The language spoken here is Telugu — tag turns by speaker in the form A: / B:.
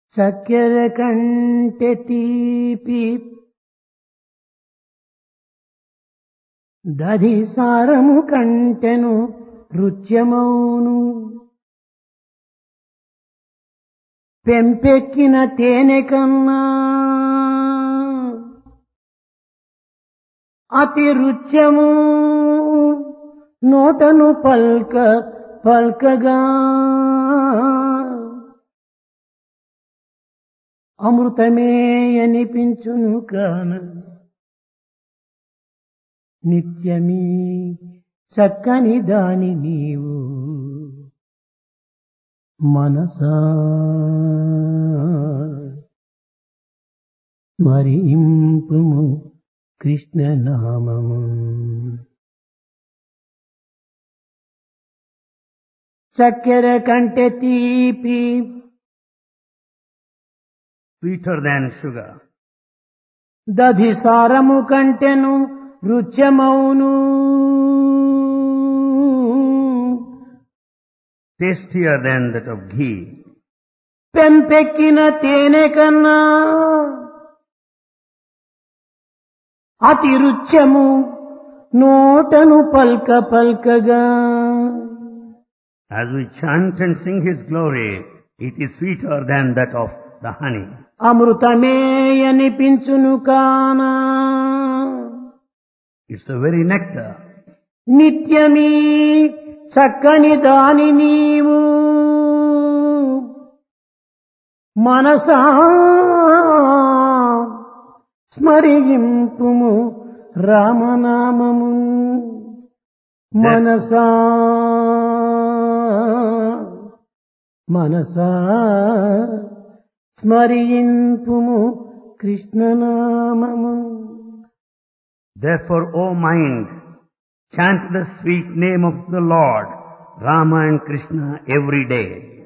A: చక్కెర కంటే తీపి దధి సారము కంటెను నృత్యమౌను పెంపెక్కిన తేనె కన్నా అతి రుచ్యము నోటను పల్క పల్కగా అమృతమే అనిపించును కాన నిత్యమీ చక్కని దాని నీవు మనసా స్మరింపుము కృష్ణనామము చక్కెర కంటే తీపి
B: sweeter than sugar.
A: దధి సారము కంటెను రుచ్యమౌను
B: tastier than that of ghee.
A: పెంపెక్కిన తేనె కన్నా అతి రుచ్యము నోటను పల్క పల్కగా
B: As we chant and sing His glory, it is sweeter than that of the honey.
A: అమృతమే అనిపించును కానా
B: It's the very nectar.
A: నిత్యమీ చక్కని దాని నీవు మనసా స్మరింపుము రామనామము మనసా మనసా స్మరింపుము కృష్ణనామము
B: Therefore, O mind, chant the sweet name of the Lord, Rama and Krishna every day.